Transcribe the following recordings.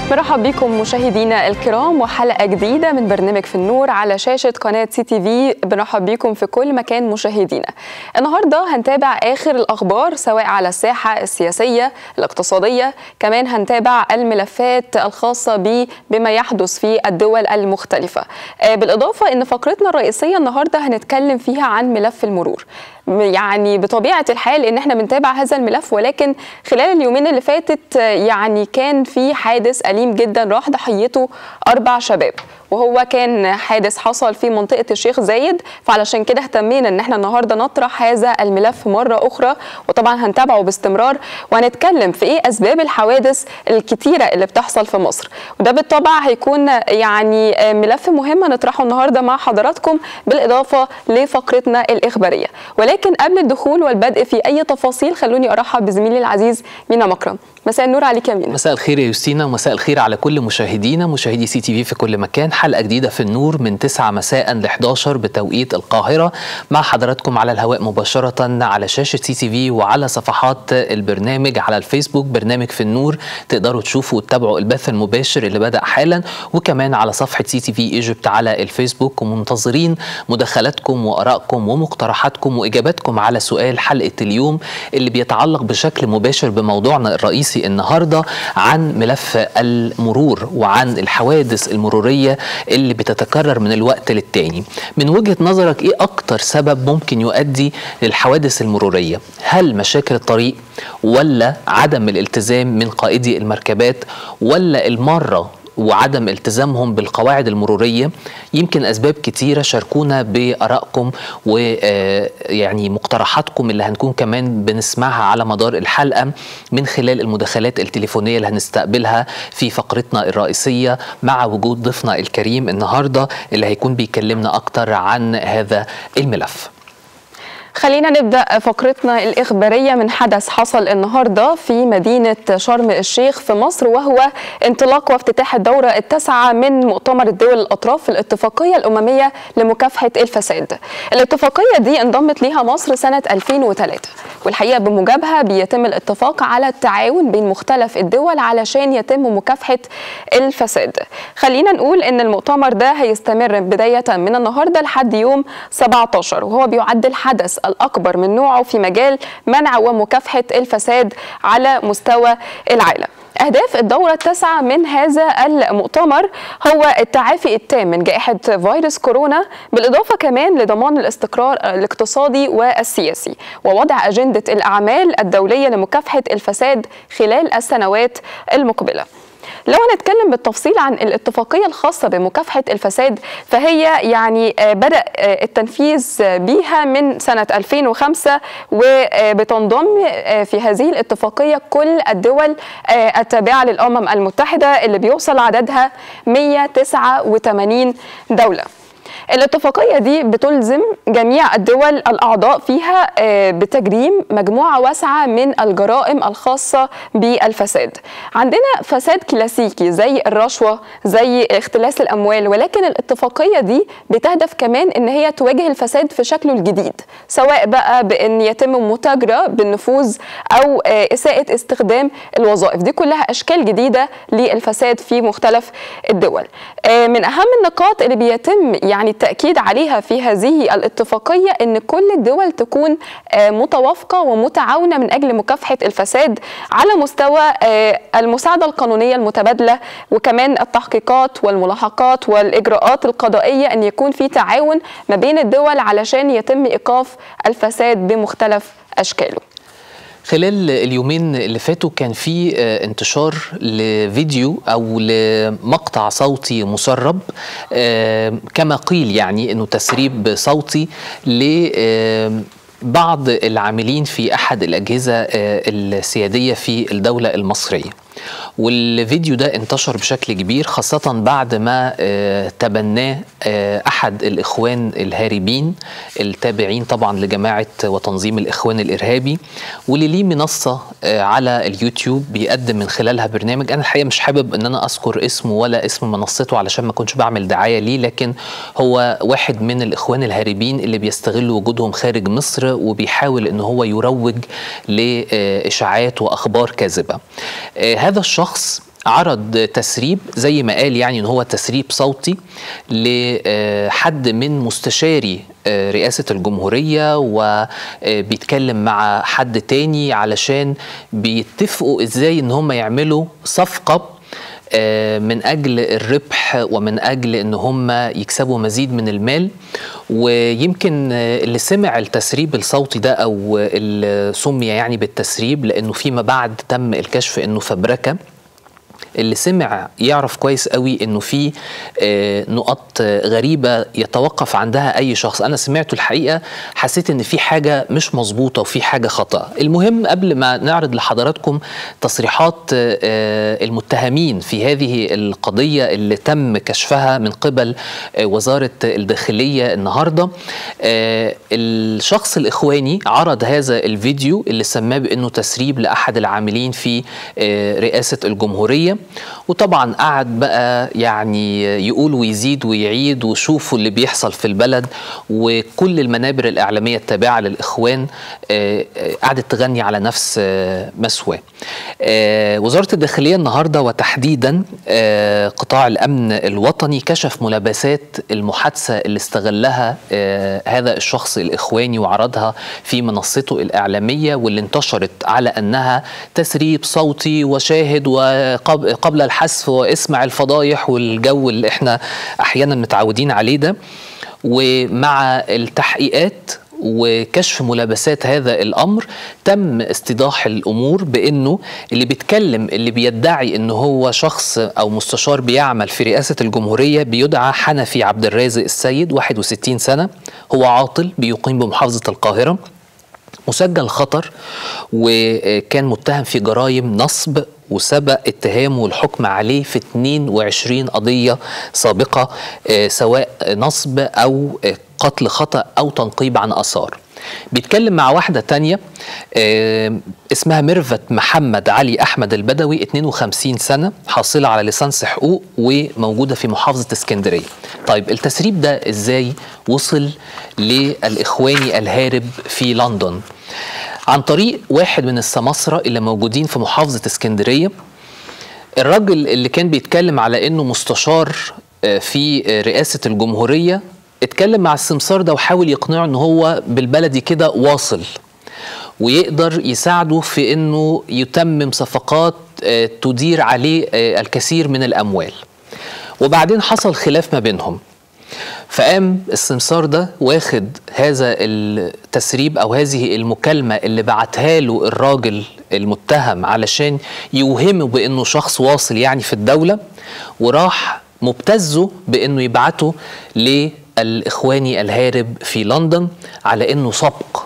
مرحب بكم مشاهدينا الكرام وحلقه جديده من برنامج في النور على شاشه قناه سي تي في بنرحب بكم في كل مكان مشاهدينا. النهارده هنتابع اخر الاخبار سواء على الساحه السياسيه، الاقتصاديه، كمان هنتابع الملفات الخاصه ب بما يحدث في الدول المختلفه. بالاضافه ان فقرتنا الرئيسيه النهارده هنتكلم فيها عن ملف المرور. يعني بطبيعه الحال ان احنا بنتابع هذا الملف ولكن خلال اليومين اللي فاتت يعني كان في حادث اليم جدا راح ضحيته اربع شباب وهو كان حادث حصل في منطقه الشيخ زايد فعلشان كده اهتمينا ان احنا النهارده نطرح هذا الملف مره اخرى وطبعا هنتابعه باستمرار وهنتكلم في ايه اسباب الحوادث الكتيره اللي بتحصل في مصر وده بالطبع هيكون يعني ملف مهم نطرحه النهارده مع حضراتكم بالاضافه لفقرتنا الاخباريه ولكن قبل الدخول والبدء في اي تفاصيل خلوني ارحب بزميلي العزيز مينا مكرم مساء النور عليك يا مينا مساء الخير يا يوستينا ومساء الخير على كل مشاهدينا مشاهدي سي تي في في كل مكان حلقه جديده في النور من 9 مساء ل 11 بتوقيت القاهره مع حضراتكم على الهواء مباشره على شاشه سي تي في وعلى صفحات البرنامج على الفيسبوك برنامج في النور تقدروا تشوفوا وتتابعوا البث المباشر اللي بدا حالا وكمان على صفحه سي تي في ايجيبت على الفيسبوك ومنتظرين مداخلاتكم وارائكم ومقترحاتكم واجاباتكم على سؤال حلقه اليوم اللي بيتعلق بشكل مباشر بموضوعنا الرئيسي النهارده عن ملف المرور وعن الحوادث المروريه اللي بتتكرر من الوقت للتاني من وجهه نظرك ايه اكتر سبب ممكن يؤدي للحوادث المروريه هل مشاكل الطريق ولا عدم الالتزام من قائدي المركبات ولا المره وعدم التزامهم بالقواعد المرورية يمكن أسباب كتيرة شاركونا بأرائكم ويعني مقترحاتكم اللي هنكون كمان بنسمعها على مدار الحلقة من خلال المداخلات التليفونية اللي هنستقبلها في فقرتنا الرئيسية مع وجود ضيفنا الكريم النهاردة اللي هيكون بيكلمنا أكتر عن هذا الملف خلينا نبدا فقرتنا الاخباريه من حدث حصل النهارده في مدينه شرم الشيخ في مصر وهو انطلاق وافتتاح الدوره التاسعه من مؤتمر الدول الاطراف في الاتفاقيه الامميه لمكافحه الفساد. الاتفاقيه دي انضمت ليها مصر سنه 2003 والحقيقه بموجبها بيتم الاتفاق على التعاون بين مختلف الدول علشان يتم مكافحه الفساد. خلينا نقول ان المؤتمر ده هيستمر بدايه من النهارده لحد يوم 17 وهو بيعد الحدث الأكبر من نوعه في مجال منع ومكافحة الفساد على مستوى العالم أهداف الدورة التاسعة من هذا المؤتمر هو التعافي التام من جائحة فيروس كورونا بالإضافة كمان لضمان الاستقرار الاقتصادي والسياسي ووضع أجندة الأعمال الدولية لمكافحة الفساد خلال السنوات المقبلة لو هنتكلم بالتفصيل عن الاتفاقية الخاصة بمكافحة الفساد فهي يعني بدأ التنفيذ بيها من سنة 2005 وبتنضم في هذه الاتفاقية كل الدول التابعة للأمم المتحدة اللي بيوصل عددها 189 دولة الاتفاقية دي بتلزم جميع الدول الأعضاء فيها بتجريم مجموعة واسعة من الجرائم الخاصة بالفساد عندنا فساد كلاسيكي زي الرشوة زي اختلاس الأموال ولكن الاتفاقية دي بتهدف كمان إن هي تواجه الفساد في شكله الجديد سواء بقى بأن يتم متاجرة بالنفوذ أو إساءة استخدام الوظائف دي كلها أشكال جديدة للفساد في مختلف الدول من أهم النقاط اللي بيتم يعني التأكيد عليها في هذه الاتفاقية أن كل الدول تكون متوافقة ومتعاونة من أجل مكافحة الفساد على مستوى المساعدة القانونية المتبادلة وكمان التحقيقات والملاحقات والإجراءات القضائية أن يكون في تعاون ما بين الدول علشان يتم إيقاف الفساد بمختلف أشكاله خلال اليومين اللي فاتوا كان في انتشار لفيديو او لمقطع صوتي مسرب كما قيل يعني انه تسريب صوتي ل بعض العاملين في احد الاجهزه السياديه في الدوله المصريه والفيديو ده انتشر بشكل كبير خاصة بعد ما تبناه أحد الإخوان الهاربين التابعين طبعا لجماعة وتنظيم الإخوان الإرهابي واللي ليه منصة على اليوتيوب بيقدم من خلالها برنامج أنا الحقيقة مش حابب أن أنا أذكر اسمه ولا اسم منصته علشان ما كنتش بعمل دعاية ليه لكن هو واحد من الإخوان الهاربين اللي بيستغلوا وجودهم خارج مصر وبيحاول أن هو يروج لإشاعات وأخبار كاذبة هذا الشخص عرض تسريب زي ما قال يعني ان هو تسريب صوتي لحد من مستشاري رئاسة الجمهورية وبيتكلم مع حد تاني علشان بيتفقوا ازاي ان هم يعملوا صفقة من اجل الربح ومن اجل ان هم يكسبوا مزيد من المال ويمكن اللي سمع التسريب الصوتي ده او اللي سمي يعني بالتسريب لانه فيما بعد تم الكشف انه فبركه اللي سمع يعرف كويس قوي انه في نقط غريبه يتوقف عندها اي شخص انا سمعته الحقيقه حسيت ان في حاجه مش مظبوطه وفي حاجه خطا المهم قبل ما نعرض لحضراتكم تصريحات المتهمين في هذه القضيه اللي تم كشفها من قبل وزاره الداخليه النهارده الشخص الاخواني عرض هذا الفيديو اللي سماه بانه تسريب لاحد العاملين في رئاسه الجمهوريه وطبعا قعد بقى يعني يقول ويزيد ويعيد وشوفوا اللي بيحصل في البلد وكل المنابر الإعلامية التابعة للإخوان قعدت تغني على نفس مسواه وزارة الداخلية النهاردة وتحديدا قطاع الأمن الوطني كشف ملابسات المحادثة اللي استغلها هذا الشخص الإخواني وعرضها في منصته الإعلامية واللي انتشرت على أنها تسريب صوتي وشاهد وقبل الحذف واسمع الفضايح والجو اللي احنا أحيانا متعودين عليه ده ومع التحقيقات وكشف ملابسات هذا الامر تم استيضاح الامور بانه اللي بيتكلم اللي بيدعي انه هو شخص او مستشار بيعمل في رئاسه الجمهوريه بيدعى حنفي عبد الرازق السيد 61 سنه هو عاطل بيقيم بمحافظه القاهره مسجل خطر وكان متهم في جرائم نصب وسبق اتهامه والحكم عليه في 22 قضية سابقة سواء نصب أو قتل خطأ أو تنقيب عن آثار بيتكلم مع واحدة تانية اسمها ميرفت محمد علي أحمد البدوي 52 سنة حاصلة على ليسانس حقوق وموجودة في محافظة اسكندرية طيب التسريب ده ازاي وصل للإخواني الهارب في لندن عن طريق واحد من السماسرة اللي موجودين في محافظة اسكندرية الراجل اللي كان بيتكلم على انه مستشار في رئاسة الجمهورية اتكلم مع السمسار ده وحاول يقنعه ان هو بالبلدي كده واصل ويقدر يساعده في انه يتمم صفقات تدير عليه الكثير من الاموال وبعدين حصل خلاف ما بينهم فقام السمسار ده واخد هذا التسريب او هذه المكالمه اللي بعتها له الراجل المتهم علشان يوهمه بانه شخص واصل يعني في الدوله وراح مبتزه بانه يبعته للاخواني الهارب في لندن على انه سبق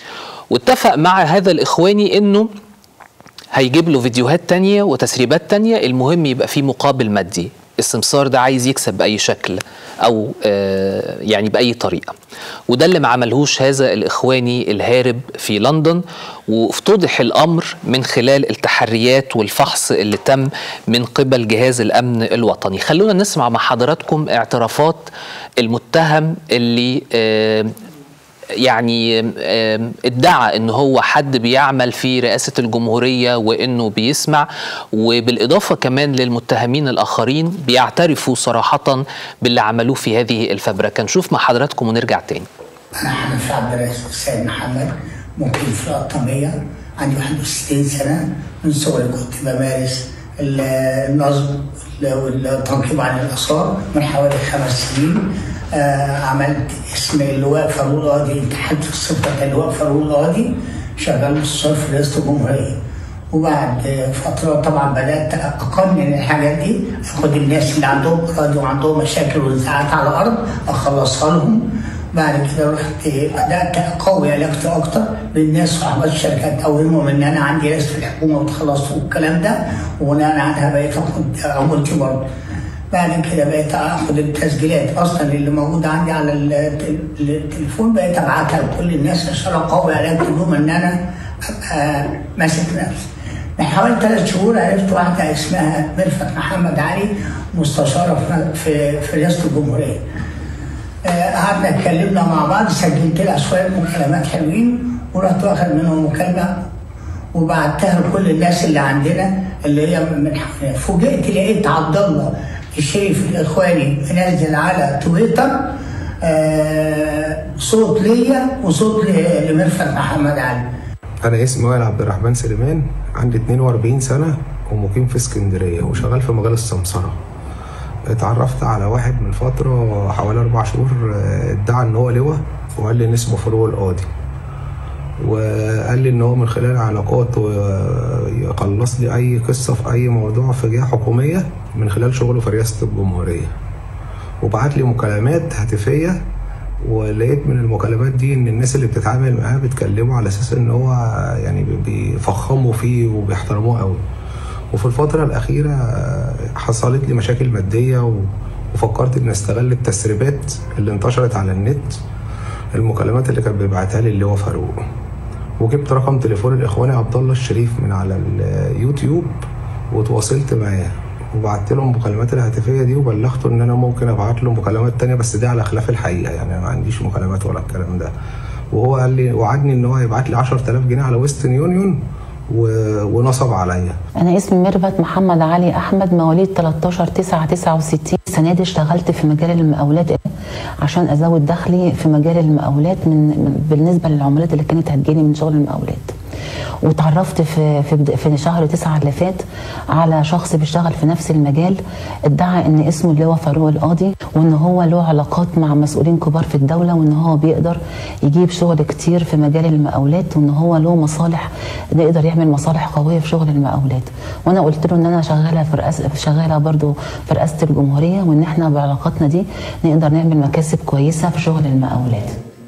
واتفق مع هذا الاخواني انه هيجيب له فيديوهات تانية وتسريبات تانية المهم يبقى في مقابل مادي السمسار ده عايز يكسب بأي شكل أو آه يعني بأي طريقة وده اللي ما عملهوش هذا الإخواني الهارب في لندن وافتضح الأمر من خلال التحريات والفحص اللي تم من قبل جهاز الأمن الوطني خلونا نسمع مع حضراتكم اعترافات المتهم اللي آه يعني ادعى ان هو حد بيعمل في رئاسه الجمهوريه وانه بيسمع وبالاضافه كمان للمتهمين الاخرين بيعترفوا صراحه باللي عملوه في هذه الفبركه نشوف مع حضراتكم ونرجع تاني انا حنفي عبد الرازق السيد محمد ممكن في الطبيه عندي 61 سنه من صغري كنت بمارس النصب والتنقيب عن الاثار من حوالي خمس سنين آه عملت اسم اللواء فاروق القاضي امتحنت في صفة اللواء فاروق القاضي شغال مستشار في رئاسة الجمهورية وبعد فترة طبعا بدأت أقنن الحاجات دي أخد الناس اللي عندهم أراضي وعندهم مشاكل ونزاعات على الأرض أخلصها لهم بعد كده رحت بدأت أقوي علاقتي أكتر بالناس صاحبات الشركات أوهمهم إن أنا عندي ناس في الحكومة وتخلصوا والكلام ده وبناء عنها بقيت آخد عمولتي برضه بعد كده بقيت اخد التسجيلات اصلا اللي موجوده عندي على التليفون بقيت ابعتها لكل الناس عشان اقوي علاقتي بهم ان انا ابقى ماسك نفسي. من حوالي ثلاث شهور عرفت واحده اسمها ميرفت محمد علي مستشاره في في رئاسه الجمهوريه. قعدنا اتكلمنا مع بعض سجلت لها شويه مكالمات حلوين ورحت واخد منهم مكالمه وبعتها لكل الناس اللي عندنا اللي هي من حوالينا فوجئت لقيت عبد الله الشريف الاخواني منزل على تويتر آه صوت ليا وصوت ل- لمرفت محمد علي أنا اسمي وائل عبد الرحمن سليمان عندي 42 سنة ومقيم في اسكندرية وشغال في مجال السمسرة اتعرفت على واحد من فترة حوالي أربع شهور آه، ادعى إن هو لواء وقال لي إن اسمه فاروق القاضي وقال لي إن هو من خلال علاقاته آه، يخلص لي أي قصة في أي موضوع في جهة حكومية من خلال شغله في رئاسة الجمهورية وبعت لي مكالمات هاتفية ولقيت من المكالمات دي ان الناس اللي بتتعامل معاه بتكلمه على اساس ان هو يعني بي- بيفخموا فيه وبيحترموه قوي وفي الفترة الأخيرة آه، حصلت لي مشاكل مادية و- وفكرت إن أستغل التسريبات اللي انتشرت على النت المكالمات اللي كان بيبعتها لي اللي هو فاروق وجبت رقم تليفون الإخواني عبد الله الشريف من على اليوتيوب وتواصلت معاه وبعت له المكالمات الهاتفية دي وبلغته إن أنا ممكن أبعت له مكالمات تانية بس دي على خلاف الحقيقة يعني أنا ما عنديش مكالمات ولا الكلام ده وهو قال لي وعدني إن هو هيبعت لي 10000 جنيه على ويسترن يونيون و- ونصب عليا أنا اسمي ميرفت محمد علي أحمد مواليد 13 9 69 السنة دي اشتغلت في مجال المقاولات عشان أزود دخلي في مجال المقاولات من من- بالنسبة للعملات اللي كانت هتجيلي من شغل المقاولات وتعرفت في في بد- في شهر تسعة اللي فات على شخص بيشتغل في نفس المجال ادعى ان اسمه اللي هو فاروق القاضي وان هو له علاقات مع مسؤولين كبار في الدوله وان هو بيقدر يجيب شغل كتير في مجال المقاولات وان هو له مصالح يقدر يعمل مصالح قويه في شغل المقاولات وانا قلت له ان انا شغاله في رئاسه شغاله برضو في رئاسه الجمهوريه وان احنا بعلاقاتنا دي نقدر نعمل مكاسب كويسه في شغل المقاولات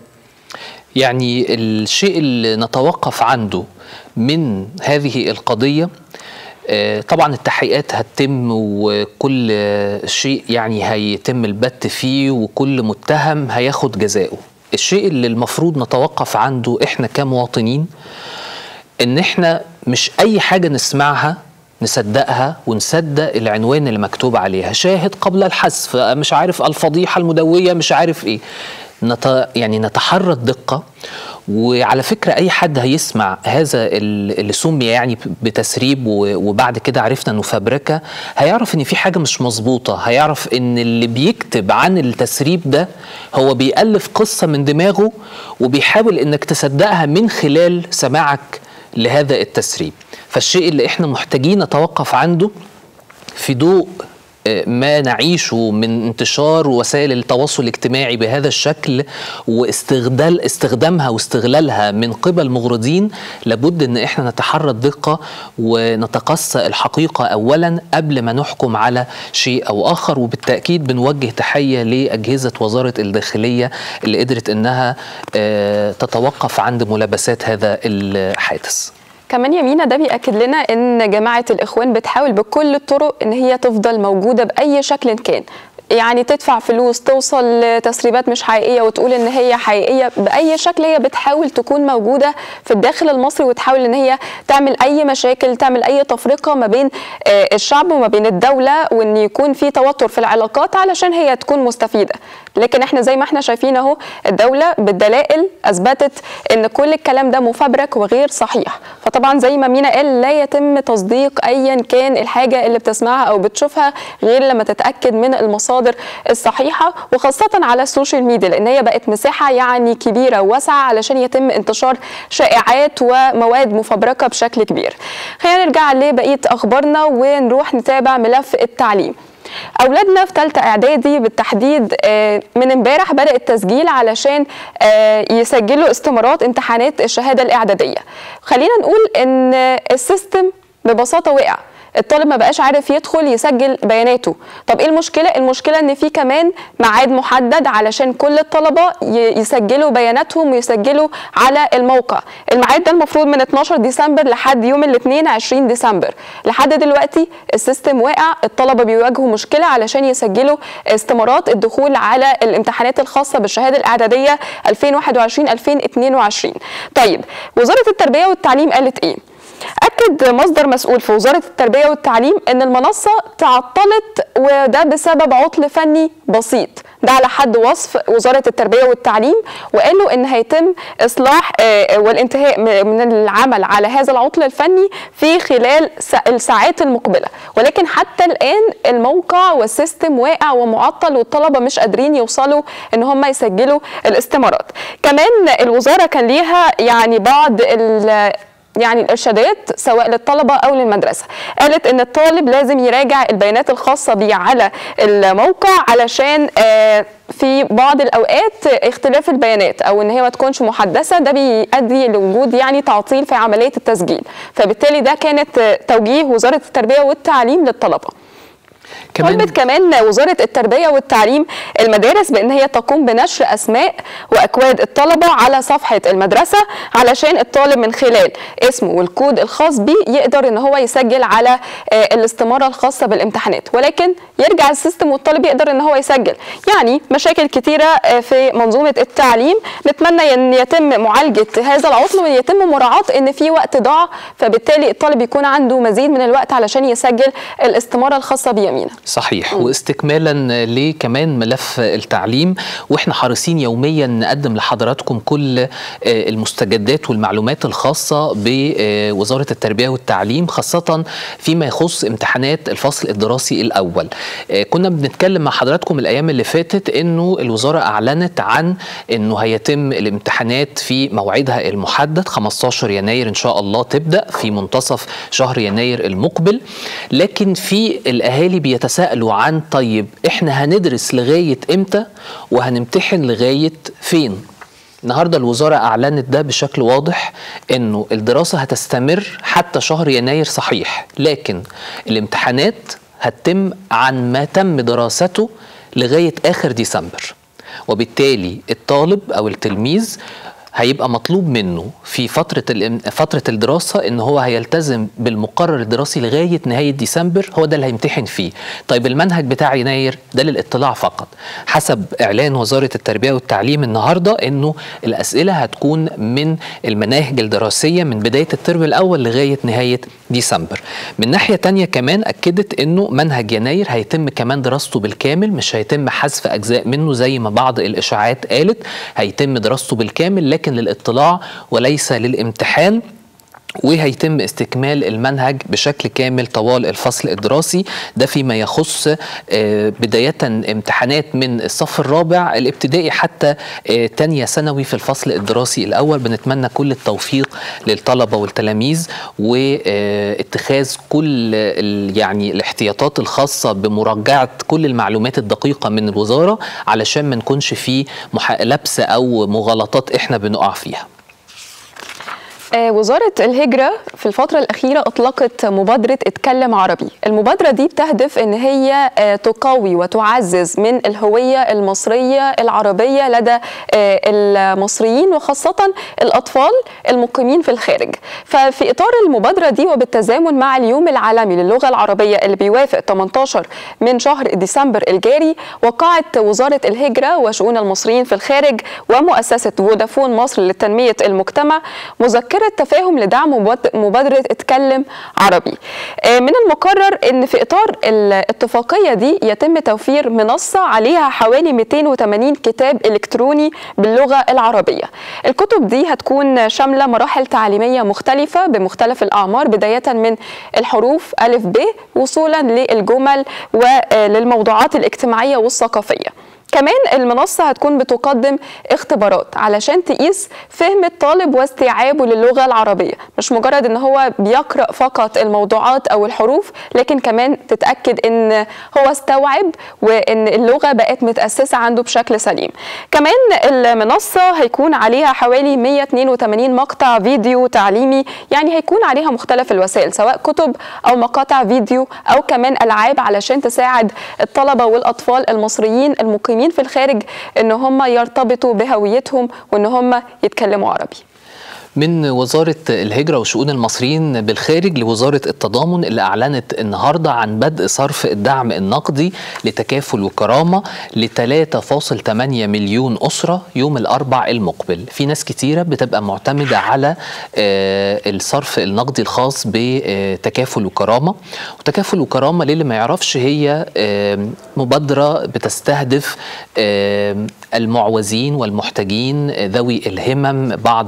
يعني الشيء اللي نتوقف عنده من هذه القضية آه، طبعا التحقيقات هتتم وكل آه، شيء يعني هيتم البت فيه وكل متهم هياخد جزاؤه الشيء اللي المفروض نتوقف عنده احنا كمواطنين ان احنا مش اي حاجة نسمعها نصدقها ونصدق العنوان اللي مكتوب عليها شاهد قبل الحذف مش عارف الفضيحة المدوية مش عارف ايه نت... يعني نتحرى الدقة وعلى فكرة أي حد هيسمع هذا ال- اللي سمي يعني بتسريب و- وبعد كده عرفنا إنه فبركة هيعرف إن في حاجة مش مظبوطة هيعرف إن اللي بيكتب عن التسريب ده هو بيألف قصة من دماغه وبيحاول إنك تصدقها من خلال سماعك لهذا التسريب فالشيء اللي إحنا محتاجين نتوقف عنده في ضوء آه، ما نعيشه من انتشار وسائل التواصل الاجتماعي بهذا الشكل واستغلال استخدامها واستغلالها من قبل مغرضين لابد ان احنا نتحرى الدقه ونتقصى الحقيقه اولا قبل ما نحكم على شيء او اخر وبالتاكيد بنوجه تحيه لاجهزه وزاره الداخليه اللي قدرت انها آه، تتوقف عند ملابسات هذا الحادث. كمان يمينة ده بيأكد لنا ان جماعة الاخوان بتحاول بكل الطرق ان هي تفضل موجودة بأي شكل كان يعني تدفع فلوس توصل لتسريبات مش حقيقية وتقول ان هي حقيقية بأي شكل هي بتحاول تكون موجودة في الداخل المصري وتحاول ان هي تعمل اي مشاكل تعمل اي تفرقة ما بين آه، الشعب وما بين الدولة وان يكون في توتر في العلاقات علشان هي تكون مستفيدة لكن احنا زي ما احنا شايفين اهو الدولة بالدلائل اثبتت ان كل الكلام ده مفبرك وغير صحيح فطبعا زي ما مينا قال لا يتم تصديق ايا كان الحاجة اللي بتسمعها او بتشوفها غير لما تتأكد من المصادر الصحيحة وخاصة على السوشيال ميديا لان هي بقت مساحة يعني كبيرة وواسعة علشان يتم انتشار شائعات ومواد مفبركة بشكل كبير خلينا نرجع لبقية اخبارنا ونروح نتابع ملف التعليم اولادنا في ثالثه اعدادي بالتحديد آه، من امبارح بدا التسجيل علشان آه، يسجلوا استمارات امتحانات الشهاده الاعداديه خلينا نقول ان السيستم ببساطه وقع الطالب ما بقاش عارف يدخل يسجل بياناته طب ايه المشكله المشكله ان في كمان ميعاد محدد علشان كل الطلبه ي- يسجلوا بياناتهم ويسجلوا على الموقع الميعاد ده المفروض من 12 ديسمبر لحد يوم الاثنين 20 ديسمبر لحد دلوقتي السيستم واقع الطلبه بيواجهوا مشكله علشان يسجلوا استمارات الدخول على الامتحانات الخاصه بالشهاده الاعداديه 2021 2022 طيب وزاره التربيه والتعليم قالت ايه أكد مصدر مسؤول في وزارة التربية والتعليم أن المنصة تعطلت وده بسبب عطل فني بسيط ده على حد وصف وزاره التربيه والتعليم وقالوا ان هيتم اصلاح آه، والانتهاء م- من العمل على هذا العطل الفني في خلال س- الساعات المقبله ولكن حتى الان الموقع والسيستم واقع ومعطل والطلبه مش قادرين يوصلوا ان هم يسجلوا الاستمارات كمان الوزاره كان ليها يعني بعض ال يعني الارشادات سواء للطلبه او للمدرسه قالت ان الطالب لازم يراجع البيانات الخاصه بيه على الموقع علشان آه، في بعض الاوقات اختلاف البيانات او ان هي ما تكونش محدثه ده بيؤدي لوجود يعني تعطيل في عمليه التسجيل فبالتالي ده كانت آه، توجيه وزاره التربيه والتعليم للطلبه طلبت كمان وزارة التربية والتعليم المدارس بأن هي تقوم بنشر أسماء وأكواد الطلبة على صفحة المدرسة علشان الطالب من خلال اسمه والكود الخاص بيه يقدر أن هو يسجل على آه، الاستمارة الخاصة بالامتحانات ولكن يرجع السيستم والطالب يقدر أن هو يسجل يعني مشاكل كتيرة آه، في منظومة التعليم نتمنى أن يتم معالجة هذا العطل ويتم مراعاة أن في وقت ضاع فبالتالي الطالب يكون عنده مزيد من الوقت علشان يسجل الاستمارة الخاصة بيمينه صحيح واستكمالا لكمان ملف التعليم واحنا حريصين يوميا نقدم لحضراتكم كل آه، المستجدات والمعلومات الخاصه بوزاره التربيه والتعليم خاصه فيما يخص امتحانات الفصل الدراسي الاول آه، كنا بنتكلم مع حضراتكم الايام اللي فاتت انه الوزاره اعلنت عن انه هيتم الامتحانات في موعدها المحدد 15 يناير ان شاء الله تبدا في منتصف شهر يناير المقبل لكن في الاهالي بيتساءلوا عن طيب احنا هندرس لغايه امتى وهنمتحن لغايه فين النهارده الوزاره اعلنت ده بشكل واضح انه الدراسه هتستمر حتى شهر يناير صحيح لكن الامتحانات هتتم عن ما تم دراسته لغايه اخر ديسمبر وبالتالي الطالب او التلميذ هيبقى مطلوب منه في فترة الام- فترة الدراسة إن هو هيلتزم بالمقرر الدراسي لغاية نهاية ديسمبر هو ده اللي هيمتحن فيه. طيب المنهج بتاع يناير ده للاطلاع فقط. حسب إعلان وزارة التربية والتعليم النهاردة إنه الأسئلة هتكون من المناهج الدراسية من بداية الترم الأول لغاية نهاية ديسمبر. من ناحية تانية كمان أكدت إنه منهج يناير هيتم كمان دراسته بالكامل مش هيتم حذف أجزاء منه زي ما بعض الإشاعات قالت هيتم دراسته بالكامل لكن للاطلاع وليس للامتحان وهيتم استكمال المنهج بشكل كامل طوال الفصل الدراسي ده فيما يخص آه، بداية امتحانات من الصف الرابع الابتدائي حتى آه، تانية ثانوي في الفصل الدراسي الأول بنتمنى كل التوفيق للطلبة والتلاميذ واتخاذ كل ال- يعني الاحتياطات الخاصة بمراجعة كل المعلومات الدقيقة من الوزارة علشان ما نكونش في محا- لبس أو مغالطات احنا بنقع فيها آه، وزارة الهجرة في الفترة الأخيرة أطلقت مبادرة اتكلم عربي المبادرة دي بتهدف أن هي آه، تقوي وتعزز من الهوية المصرية العربية لدى آه، المصريين وخاصة الأطفال المقيمين في الخارج ففي إطار المبادرة دي وبالتزامن مع اليوم العالمي للغة العربية اللي بيوافق 18 من شهر ديسمبر الجاري وقعت وزارة الهجرة وشؤون المصريين في الخارج ومؤسسة فودافون مصر لتنمية المجتمع مذكرة تفاهم لدعم مباد- مبادرة اتكلم عربي آه، من المقرر ان في اطار الاتفاقية دي يتم توفير منصة عليها حوالي 280 كتاب الكتروني باللغة العربية الكتب دي هتكون شاملة مراحل تعليمية مختلفة بمختلف الأعمار بداية من الحروف ألف ب وصولا للجمل وللموضوعات الاجتماعية والثقافية كمان المنصة هتكون بتقدم اختبارات علشان تقيس فهم الطالب واستيعابه للغة العربية مش مجرد ان هو بيقرأ فقط الموضوعات او الحروف لكن كمان تتأكد ان هو استوعب وان اللغة بقت متأسسة عنده بشكل سليم كمان المنصة هيكون عليها حوالي 182 مقطع فيديو تعليمي يعني هيكون عليها مختلف الوسائل سواء كتب او مقاطع فيديو او كمان العاب علشان تساعد الطلبة والاطفال المصريين المقيمين في الخارج ان هم يرتبطوا بهويتهم وان هم يتكلموا عربي من وزارة الهجرة وشؤون المصريين بالخارج لوزارة التضامن اللي أعلنت النهاردة عن بدء صرف الدعم النقدي لتكافل وكرامة ل 3.8 مليون أسرة يوم الأربع المقبل في ناس كتيرة بتبقى معتمدة على آه، الصرف النقدي الخاص بتكافل وكرامة وتكافل وكرامة للي ما يعرفش هي آه، مبادرة بتستهدف آم، المعوزين والمحتاجين ذوي الهمم بعض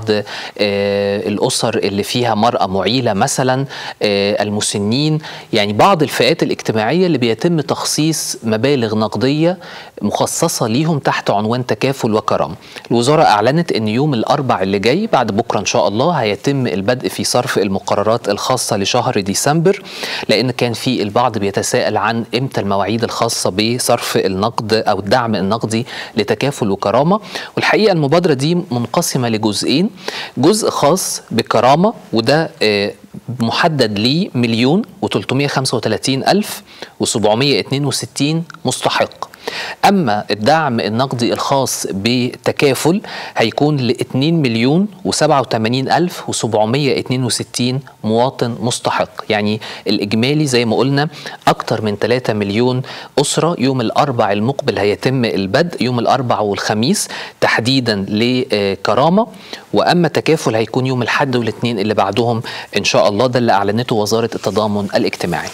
آه، الأسر اللي فيها مرأة معيلة مثلا آه، المسنين يعني بعض الفئات الاجتماعية اللي بيتم تخصيص مبالغ نقدية مخصصة ليهم تحت عنوان تكافل وكرم الوزارة أعلنت أن يوم الأربع اللي جاي بعد بكرة إن شاء الله هيتم البدء في صرف المقررات الخاصة لشهر ديسمبر لأن كان في البعض بيتساءل عن إمتى المواعيد الخاصة بصرف النقد أو الدعم النقدي لتكافل وكرامة والحقيقة المبادرة دي منقسمة لجزئين جزء خاص بكرامة وده آه، محدد ليه مليون و335 ألف و762 مستحق أما الدعم النقدي الخاص بتكافل هيكون ل 2 مليون و87 ألف و762 مواطن مستحق يعني الإجمالي زي ما قلنا أكتر من 3 مليون أسرة يوم الأربع المقبل هيتم البدء يوم الأربع والخميس تحديدا لكرامة وأما تكافل هيكون يوم الحد والاثنين اللي بعدهم إن شاء الله ده اللي أعلنته وزارة التضامن الاجتماعي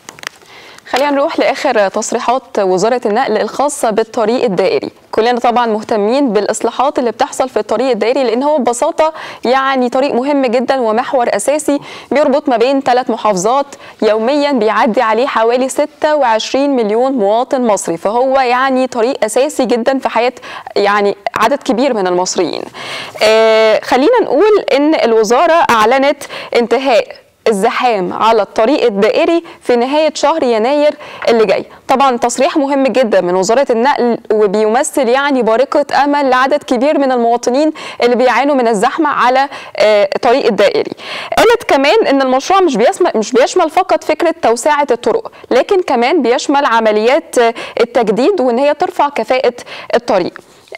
خلينا نروح لاخر تصريحات وزاره النقل الخاصه بالطريق الدائري كلنا طبعا مهتمين بالاصلاحات اللي بتحصل في الطريق الدائري لان هو ببساطه يعني طريق مهم جدا ومحور اساسي بيربط ما بين ثلاث محافظات يوميا بيعدي عليه حوالي 26 مليون مواطن مصري فهو يعني طريق اساسي جدا في حياه يعني عدد كبير من المصريين آه خلينا نقول ان الوزاره اعلنت انتهاء الزحام على الطريق الدائري في نهاية شهر يناير اللي جاي طبعا تصريح مهم جدا من وزارة النقل وبيمثل يعني بارقة أمل لعدد كبير من المواطنين اللي بيعانوا من الزحمة على آه، الطريق الدائري قالت كمان ان المشروع مش بيشمل مش بيشمل فقط فكرة توسعة الطرق لكن كمان بيشمل عمليات آه، التجديد وان هي ترفع كفاءة الطريق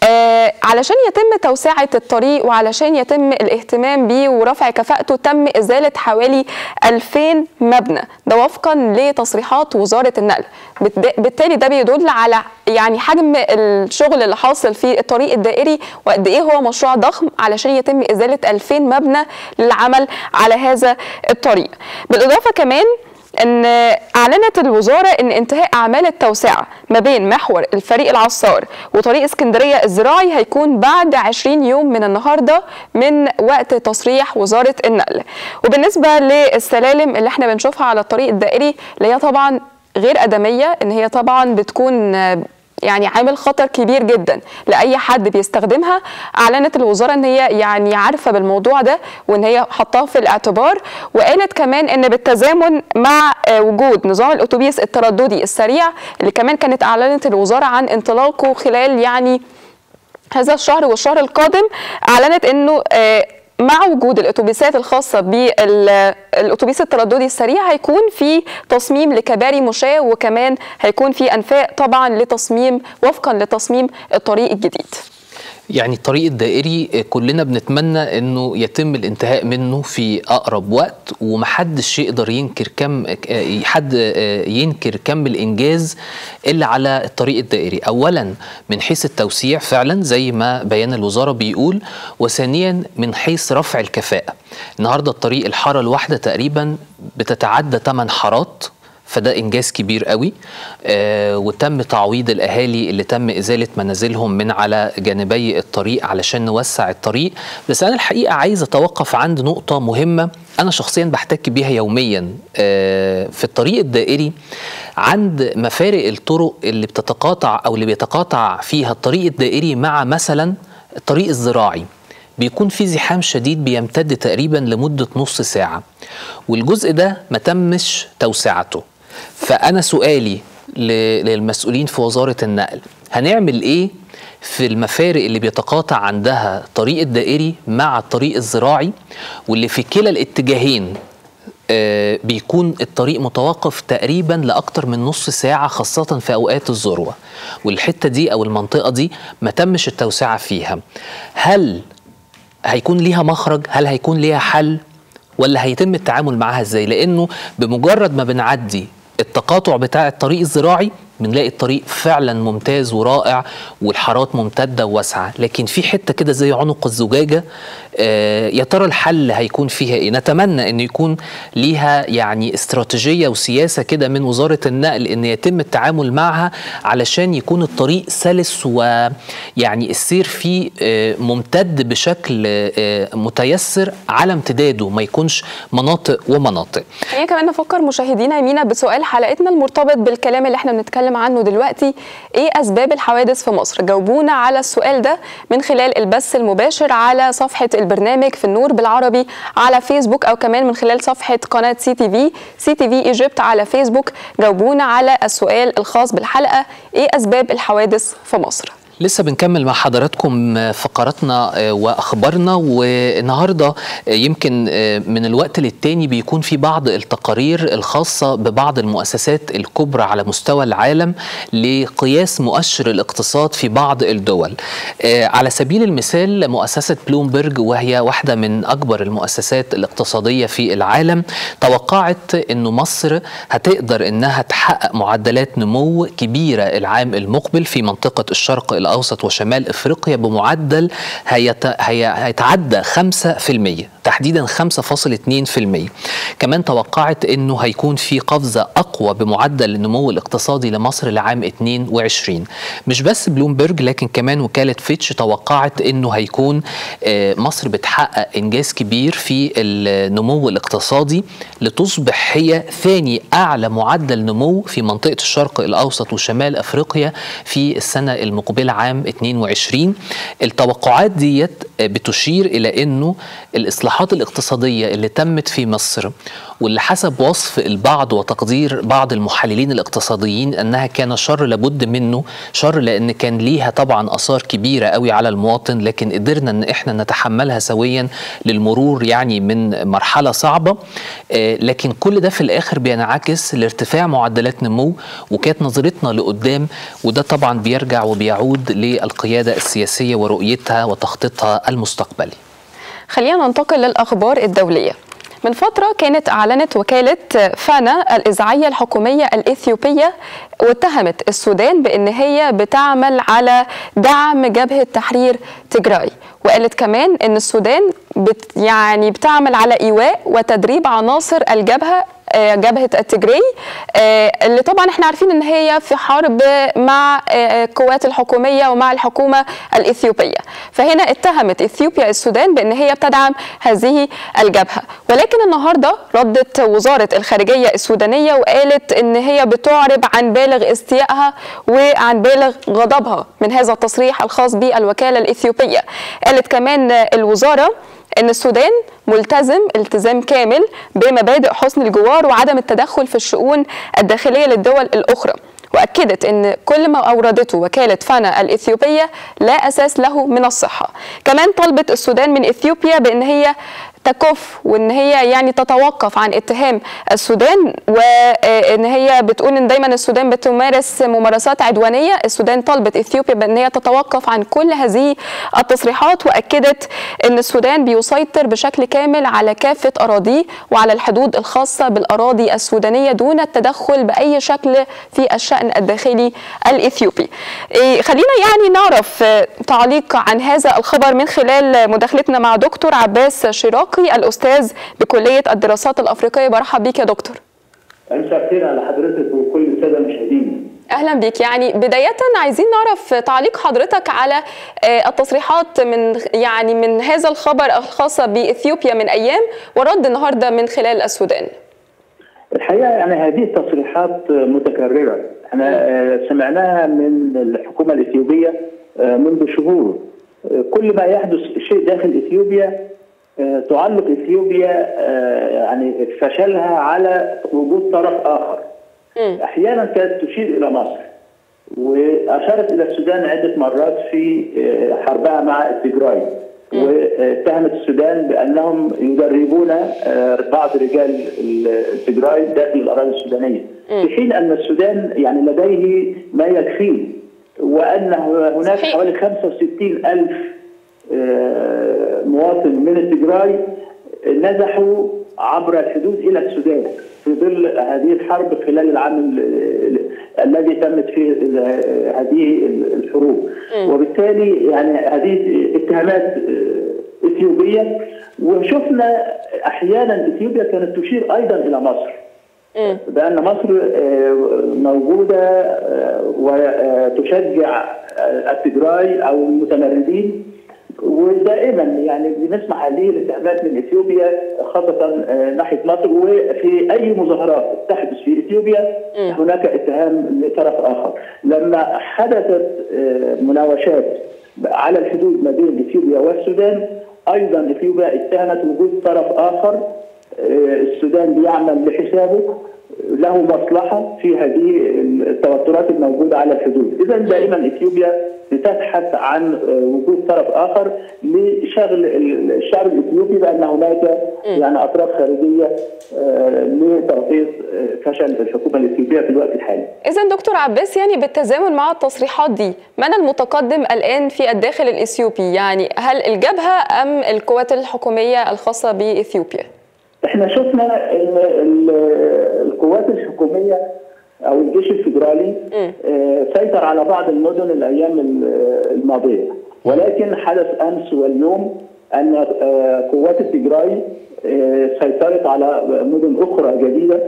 آه علشان يتم توسعة الطريق وعلشان يتم الاهتمام بيه ورفع كفاءته تم إزالة حوالي 2000 مبنى ده وفقا لتصريحات وزارة النقل بالت- بالتالي ده بيدل على يعني حجم الشغل اللي حاصل في الطريق الدائري وقد ايه هو مشروع ضخم علشان يتم إزالة 2000 مبنى للعمل على هذا الطريق بالإضافة كمان ان اعلنت الوزاره ان انتهاء اعمال التوسعه ما بين محور الفريق العصار وطريق اسكندريه الزراعي هيكون بعد 20 يوم من النهارده من وقت تصريح وزاره النقل وبالنسبه للسلالم اللي احنا بنشوفها على الطريق الدائري اللي هي طبعا غير ادميه ان هي طبعا بتكون يعني عامل خطر كبير جدا لاي حد بيستخدمها اعلنت الوزاره ان هي يعني عارفه بالموضوع ده وان هي حطاه في الاعتبار وقالت كمان ان بالتزامن مع آه، وجود نظام الاتوبيس الترددي السريع اللي كمان كانت اعلنت الوزاره عن انطلاقه خلال يعني هذا الشهر والشهر القادم اعلنت انه آه، مع وجود الاتوبيسات الخاصه بالاتوبيس الترددي السريع هيكون في تصميم لكباري مشاة وكمان هيكون في انفاق طبعا لتصميم وفقا لتصميم الطريق الجديد يعني الطريق الدائري آه، كلنا بنتمنى انه يتم الانتهاء منه في اقرب وقت ومحدش يقدر ينكر كم آه، حد آه، ينكر كم الانجاز اللي على الطريق الدائري اولا من حيث التوسيع فعلا زي ما بيان الوزاره بيقول وثانيا من حيث رفع الكفاءه النهارده الطريق الحاره الواحده تقريبا بتتعدى 8 حارات فده انجاز كبير قوي آه وتم تعويض الاهالي اللي تم ازاله منازلهم من على جانبي الطريق علشان نوسع الطريق بس انا الحقيقه عايز اتوقف عند نقطه مهمه انا شخصيا بحتك بيها يوميا آه في الطريق الدائري عند مفارق الطرق اللي بتتقاطع او اللي بيتقاطع فيها الطريق الدائري مع مثلا الطريق الزراعي بيكون في زحام شديد بيمتد تقريبا لمدة نص ساعة والجزء ده ما تمش توسعته فأنا سؤالي ل- للمسؤولين في وزارة النقل هنعمل إيه في المفارق اللي بيتقاطع عندها الطريق الدائري مع الطريق الزراعي واللي في كلا الاتجاهين آه، بيكون الطريق متوقف تقريبا لأكتر من نص ساعة خاصة في أوقات الذروة والحتة دي أو المنطقة دي ما تمش التوسعة فيها هل هيكون ليها مخرج هل هيكون ليها حل ولا هيتم التعامل معاها ازاي لانه بمجرد ما بنعدي التقاطع بتاع الطريق الزراعي بنلاقي الطريق فعلا ممتاز ورائع والحارات ممتده وواسعه لكن في حته كده زي عنق الزجاجه آه، يا ترى الحل هيكون فيها ايه نتمنى ان يكون ليها يعني استراتيجيه وسياسه كده من وزاره النقل ان يتم التعامل معها علشان يكون الطريق سلس ويعني السير فيه آه، ممتد بشكل آه، متيسر على امتداده ما يكونش مناطق ومناطق خلينا كمان نفكر مشاهدينا يمينا بسؤال حلقتنا المرتبط بالكلام اللي احنا بنتكلم عنه دلوقتي ايه اسباب الحوادث في مصر جاوبونا على السؤال ده من خلال البث المباشر على صفحه البرنامج في النور بالعربي على فيسبوك او كمان من خلال صفحه قناه سي تي في سي تي في ايجيبت على فيسبوك جاوبونا على السؤال الخاص بالحلقه ايه اسباب الحوادث في مصر لسه بنكمل مع حضراتكم فقراتنا واخبارنا والنهارده يمكن من الوقت للتاني بيكون في بعض التقارير الخاصه ببعض المؤسسات الكبرى على مستوى العالم لقياس مؤشر الاقتصاد في بعض الدول. على سبيل المثال مؤسسه بلومبرج وهي واحده من اكبر المؤسسات الاقتصاديه في العالم توقعت انه مصر هتقدر انها تحقق معدلات نمو كبيره العام المقبل في منطقه الشرق الاوسط وشمال افريقيا بمعدل هيت... هي... هيتعدى 5% تحديدا 5.2% كمان توقعت انه هيكون في قفزه اقوى بمعدل النمو الاقتصادي لمصر لعام 22 مش بس بلومبرج لكن كمان وكاله فيتش توقعت انه هيكون مصر بتحقق انجاز كبير في النمو الاقتصادي لتصبح هي ثاني اعلى معدل نمو في منطقه الشرق الاوسط وشمال افريقيا في السنه المقبله عام 22 التوقعات ديت بتشير الى انه الاصلاحات الاقتصاديه اللي تمت في مصر واللي حسب وصف البعض وتقدير بعض المحللين الاقتصاديين انها كان شر لابد منه شر لان كان ليها طبعا اثار كبيره قوي على المواطن لكن قدرنا ان احنا نتحملها سويا للمرور يعني من مرحله صعبه لكن كل ده في الاخر بينعكس لارتفاع معدلات نمو وكانت نظرتنا لقدام وده طبعا بيرجع وبيعود للقياده السياسيه ورؤيتها وتخطيطها المستقبلي خلينا ننتقل للاخبار الدوليه من فترة كانت أعلنت وكالة فانا الإذاعية الحكومية الإثيوبية واتهمت السودان بأن هي بتعمل على دعم جبهة تحرير تجراي وقالت كمان أن السودان بت يعني بتعمل على إيواء وتدريب عناصر الجبهة جبهة التجري اللي طبعا احنا عارفين ان هي في حرب مع القوات الحكومية ومع الحكومة الإثيوبية فهنا اتهمت إثيوبيا السودان بأن هي بتدعم هذه الجبهة ولكن النهاردة ردت وزارة الخارجية السودانية وقالت ان هي بتعرب عن بالغ استيائها وعن بالغ غضبها من هذا التصريح الخاص بالوكالة الإثيوبية قالت كمان الوزارة ان السودان ملتزم التزام كامل بمبادئ حسن الجوار وعدم التدخل في الشؤون الداخليه للدول الاخرى واكدت ان كل ما اوردته وكاله فانا الاثيوبيه لا اساس له من الصحه كمان طلبت السودان من اثيوبيا بان هي تكف وان هي يعني تتوقف عن اتهام السودان وان هي بتقول ان دايما السودان بتمارس ممارسات عدوانيه السودان طلبت اثيوبيا بان هي تتوقف عن كل هذه التصريحات واكدت ان السودان بيسيطر بشكل كامل على كافه اراضيه وعلى الحدود الخاصه بالاراضي السودانيه دون التدخل باي شكل في الشان الداخلي الاثيوبي خلينا يعني نعرف تعليق عن هذا الخبر من خلال مداخلتنا مع دكتور عباس شراق العراقي الاستاذ بكليه الدراسات الافريقيه برحب بيك يا دكتور مساء الخير على حضرتك وكل الساده المشاهدين اهلا بيك يعني بدايه عايزين نعرف تعليق حضرتك على التصريحات من يعني من هذا الخبر الخاص باثيوبيا من ايام ورد النهارده من خلال السودان الحقيقه يعني هذه التصريحات متكرره احنا سمعناها من الحكومه الاثيوبيه منذ شهور كل ما يحدث شيء داخل اثيوبيا تعلق اثيوبيا يعني فشلها على وجود طرف اخر احيانا كانت تشير الى مصر واشارت الى السودان عده مرات في حربها مع التجراي واتهمت السودان بانهم يدربون بعض رجال التجراي داخل الاراضي السودانيه في حين ان السودان يعني لديه ما يكفيه وان هناك حوالي 65 الف مواطن من التجراي نزحوا عبر الحدود الى السودان في ظل هذه الحرب خلال العام ال- ال- الذي تمت فيه ال- هذه الحروب وبالتالي يعني هذه اتهامات آه، اثيوبيه وشفنا احيانا اثيوبيا كانت تشير ايضا الى مصر بان مصر آه، موجوده آه، وتشجع آه، التجراي او المتمردين ودائما يعني بنسمع هذه الاتهامات من اثيوبيا خاصه آه، ناحيه مصر وفي اي مظاهرات تحدث في اثيوبيا هناك اتهام لطرف اخر لما حدثت آه، مناوشات على الحدود ما بين اثيوبيا والسودان ايضا اثيوبيا اتهمت وجود طرف اخر آه، السودان بيعمل لحسابه له مصلحه في هذه التوترات الموجوده على الحدود، اذا دائما اثيوبيا بتبحث عن آه، وجود طرف اخر لشغل الشعب الاثيوبي بان هناك يعني اطراف خارجيه آه، لتغطيه آه، فشل الحكومه الاثيوبيه في الوقت الحالي. إذا دكتور عباس يعني بالتزامن مع التصريحات دي من المتقدم الآن في الداخل الإثيوبي يعني هل الجبهة أم القوات الحكومية الخاصة بإثيوبيا؟ احنا شفنا ان ال- القوات الحكوميه او الجيش الفيدرالي آه، سيطر على بعض المدن الايام ال- الماضيه ولكن حدث امس واليوم ان آه، قوات التجراي آه، سيطرت على مدن اخرى جديده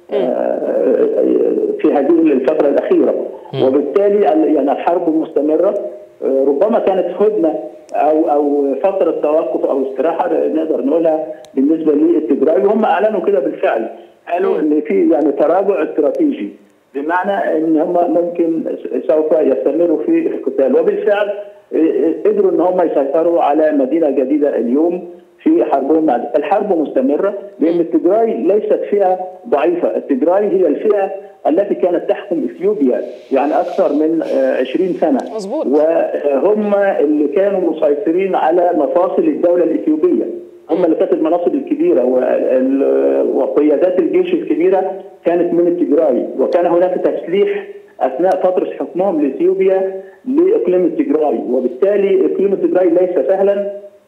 آه، في هذه الفتره الاخيره وبالتالي ال- يعني الحرب مستمره آه، ربما كانت هدنه او او فتره توقف او استراحه نقدر نقولها بالنسبه للتجراي وهم اعلنوا كده بالفعل قالوا ان في يعني تراجع استراتيجي بمعنى ان هم ممكن سوف يستمروا في القتال وبالفعل آه، قدروا ان هم يسيطروا على مدينه جديده اليوم في حربهم مع الحرب مستمره لان التجراي ليست فئه ضعيفه، التجراي هي الفئه التي كانت تحكم اثيوبيا يعني اكثر من آه، 20 سنه مظبوط. وهم اللي كانوا مسيطرين على مفاصل الدوله الاثيوبيه هم اللي كانت المناصب الكبيره وال- وقيادات الجيش الكبيره كانت من التجراي وكان هناك تسليح اثناء فتره حكمهم لاثيوبيا لاقليم التجراي وبالتالي اقليم التجراي ليس سهلا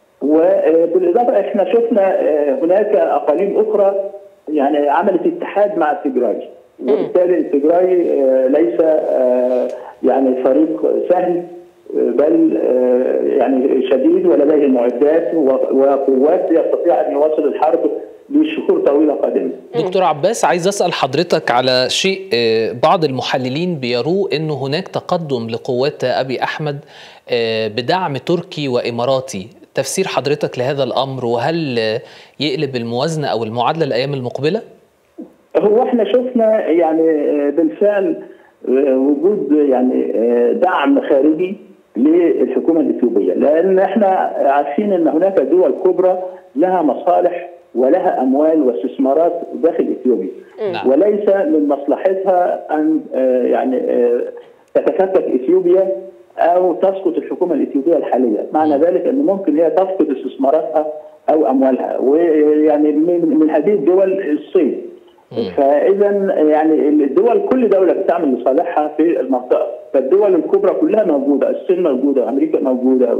وبالاضافه احنا شفنا آه، هناك اقاليم اخرى يعني عملت اتحاد مع التجراي وبالتالي التجراي آه، ليس آه، يعني فريق سهل آه، بل آه، يعني شديد ولديه معدات و- وقوات يستطيع ان يواصل الحرب لشهور طويله قادمه. دكتور عباس عايز اسال حضرتك على شيء آه، بعض المحللين بيروه انه هناك تقدم لقوات ابي احمد آه، بدعم تركي واماراتي تفسير حضرتك لهذا الامر وهل آه، يقلب الموازنه او المعادله الايام المقبله هو احنا شفنا يعني آه، بالفعل آه، وجود يعني آه، دعم خارجي للحكومه الاثيوبيه لان احنا عارفين ان هناك دول كبرى لها مصالح ولها اموال واستثمارات داخل اثيوبيا نعم. وليس من مصلحتها ان آه، يعني آه، تتفكك اثيوبيا او تسقط الحكومه الاثيوبيه الحاليه، معنى ذلك ان ممكن هي تفقد استثماراتها او اموالها ويعني من, من هذه الدول الصين. فاذا يعني الدول كل دوله بتعمل لصالحها في المنطقه، فالدول الكبرى كلها موجوده، الصين موجوده، امريكا موجوده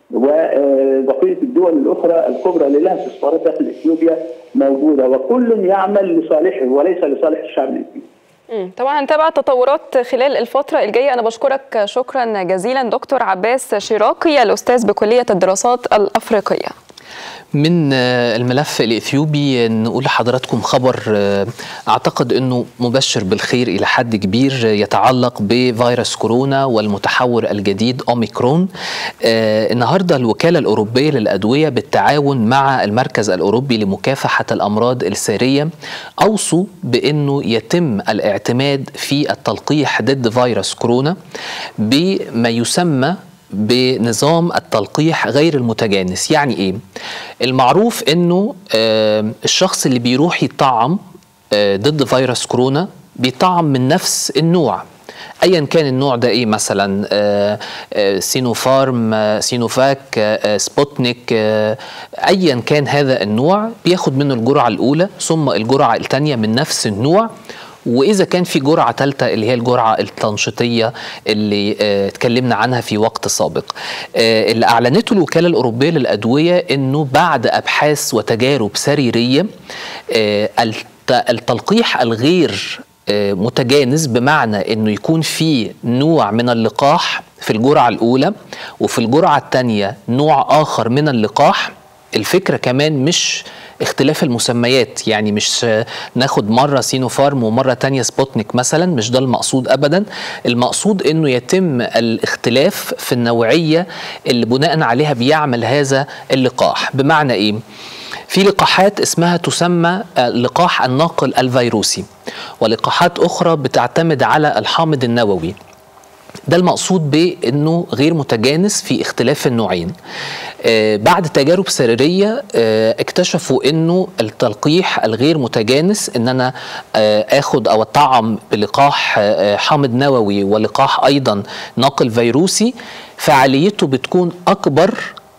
وبقيه الدول الاخرى الكبرى اللي لها استثمارات داخل اثيوبيا موجوده وكل يعمل لصالحه وليس لصالح الشعب الاثيوبي. مم. طبعا هنتابع التطورات خلال الفترة الجاية أنا بشكرك شكرا جزيلا دكتور عباس شراقي الأستاذ بكلية الدراسات الأفريقية من آه، الملف الإثيوبي نقول لحضراتكم خبر آه، أعتقد أنه مبشر بالخير إلى حد كبير آه، يتعلق بفيروس كورونا والمتحور الجديد أوميكرون آه، النهاردة الوكالة الأوروبية للأدوية بالتعاون مع المركز الأوروبي لمكافحة الأمراض السارية أوصوا بأنه يتم الاعتماد في التلقيح ضد فيروس كورونا بما يسمى بنظام التلقيح غير المتجانس يعني ايه المعروف انه آه، الشخص اللي بيروح يطعم آه، ضد فيروس كورونا بيطعم من نفس النوع ايا كان النوع ده ايه مثلا آه، آه، سينوفارم آه، سينوفاك آه، آه، سبوتنيك آه، ايا كان هذا النوع بياخد منه الجرعه الاولى ثم الجرعه الثانيه من نفس النوع واذا كان في جرعه ثالثه اللي هي الجرعه التنشيطيه اللي آه، اتكلمنا عنها في وقت سابق آه، اللي اعلنته الوكاله الاوروبيه للادويه انه بعد ابحاث وتجارب سريريه آه، الت- التلقيح الغير آه، متجانس بمعنى انه يكون في نوع من اللقاح في الجرعه الاولى وفي الجرعه الثانيه نوع اخر من اللقاح الفكره كمان مش اختلاف المسميات يعني مش آه، ناخد مرة سينوفارم ومرة تانية سبوتنيك مثلا مش ده المقصود أبدا المقصود أنه يتم الاختلاف في النوعية اللي بناء عليها بيعمل هذا اللقاح بمعنى إيه؟ في لقاحات اسمها تسمى آه، لقاح الناقل الفيروسي ولقاحات أخرى بتعتمد على الحامض النووي ده المقصود بانه غير متجانس في اختلاف النوعين آه بعد تجارب سريريه آه اكتشفوا انه التلقيح الغير متجانس ان انا آه اخد او اطعم بلقاح آه حامض نووي ولقاح ايضا ناقل فيروسي فعاليته بتكون اكبر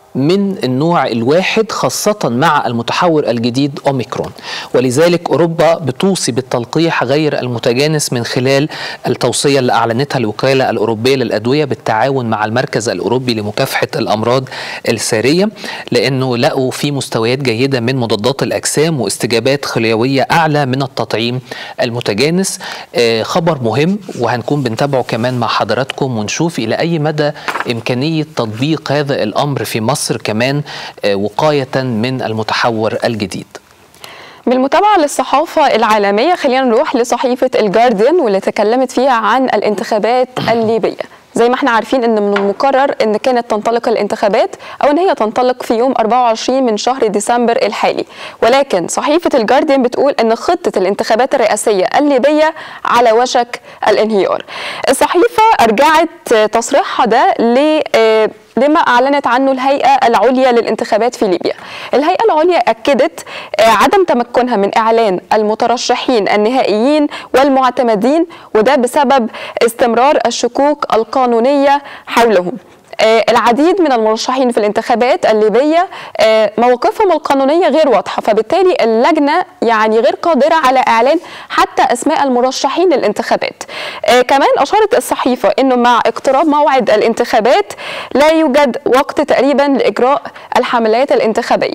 من النوع الواحد خاصة مع المتحور الجديد أوميكرون ولذلك أوروبا بتوصي بالتلقيح غير المتجانس من خلال التوصية اللي أعلنتها الوكالة الأوروبية للأدوية بالتعاون مع المركز الأوروبي لمكافحة الأمراض السارية لأنه لقوا في مستويات جيدة من مضادات الأجسام واستجابات خليوية أعلى من التطعيم المتجانس آه، خبر مهم وهنكون بنتابعه كمان مع حضراتكم ونشوف إلى أي مدى إمكانية تطبيق هذا الأمر في مصر كمان آه، وقاية من المتحور الجديد بالمتابعة للصحافة العالمية خلينا نروح لصحيفة الجارديان واللي تكلمت فيها عن الانتخابات الليبية زي ما احنا عارفين ان من المقرر ان كانت تنطلق الانتخابات او ان هي تنطلق في يوم 24 من شهر ديسمبر الحالي ولكن صحيفة الجارديان بتقول ان خطة الانتخابات الرئاسية الليبية على وشك الانهيار الصحيفة ارجعت تصريحها ده ل آه، لما أعلنت عنه الهيئة العليا للانتخابات في ليبيا الهيئة العليا أكدت آه، عدم تمكنها من إعلان المترشحين النهائيين والمعتمدين وده بسبب استمرار الشكوك القانونية حولهم آه، العديد من المرشحين في الانتخابات الليبية آه، مواقفهم القانونية غير واضحة فبالتالي اللجنة يعني غير قادرة على إعلان حتى أسماء المرشحين للانتخابات آه، كمان أشارت الصحيفة أنه مع اقتراب موعد الانتخابات لا يوجد وقت تقريبا لإجراء الحملات الانتخابية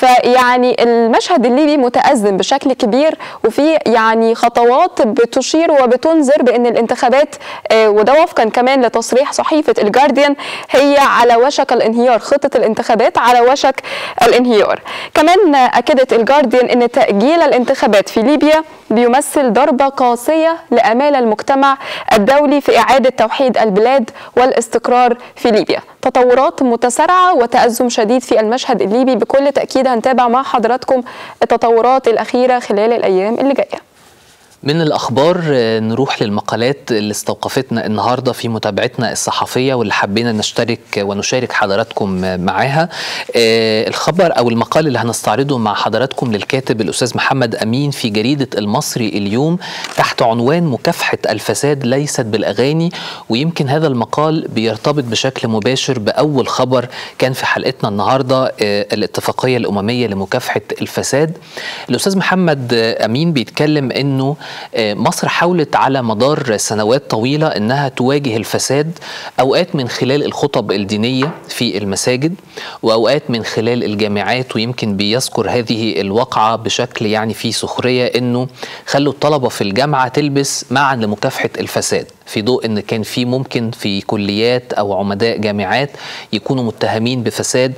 فيعني المشهد الليبي متأزم بشكل كبير وفي يعني خطوات بتشير وبتنذر بأن الانتخابات آه، وده وفقا كمان لتصريح صحيفة الجارديان هي على وشك الانهيار خطة الانتخابات على وشك الانهيار كمان أكدت الجارديان أن تأجيل الانتخابات في ليبيا بيمثل ضربة قاسية لأمال المجتمع الدولي في إعادة توحيد البلاد والاستقرار في ليبيا تطورات متسارعة وتأزم شديد في المشهد الليبي بكل تأكيد هنتابع مع حضراتكم التطورات الأخيرة خلال الأيام اللي جاية من الأخبار آه، نروح للمقالات اللي استوقفتنا النهاردة في متابعتنا الصحفية واللي حبينا نشترك ونشارك حضراتكم آه، معاها آه، الخبر أو المقال اللي هنستعرضه مع حضراتكم للكاتب الأستاذ محمد أمين في جريدة المصري اليوم تحت عنوان مكافحة الفساد ليست بالأغاني ويمكن هذا المقال بيرتبط بشكل مباشر بأول خبر كان في حلقتنا النهاردة آه، الاتفاقية الأممية لمكافحة الفساد الأستاذ محمد آه، أمين بيتكلم أنه آه، مصر حاولت على مدار سنوات طويلة أنها تواجه الفساد أوقات من خلال الخطب الدينية في المساجد وأوقات من خلال الجامعات ويمكن بيذكر هذه الواقعة بشكل يعني فيه سخرية أنه خلوا الطلبة في الجامعة تلبس معا لمكافحة الفساد في ضوء ان كان في ممكن في كليات او عمداء جامعات يكونوا متهمين بفساد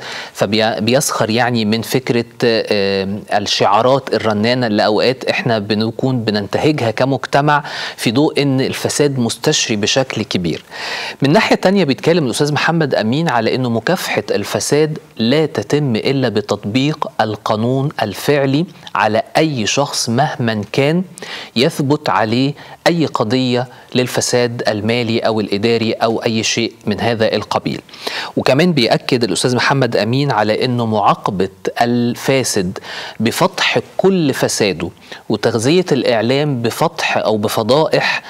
فبيسخر يعني من فكره آه، الشعارات الرنانه اللي اوقات احنا بنكون بننتهجها كمجتمع في ضوء ان الفساد مستشري بشكل كبير. من ناحيه تانية بيتكلم الاستاذ محمد امين على انه مكافحه الفساد لا تتم الا بتطبيق القانون الفعلي على اي شخص مهما كان يثبت عليه اي قضيه للفساد الفساد المالي او الاداري او اي شيء من هذا القبيل وكمان بيأكد الاستاذ محمد امين على انه معاقبه الفاسد بفتح كل فساده وتغذيه الاعلام بفتح او بفضائح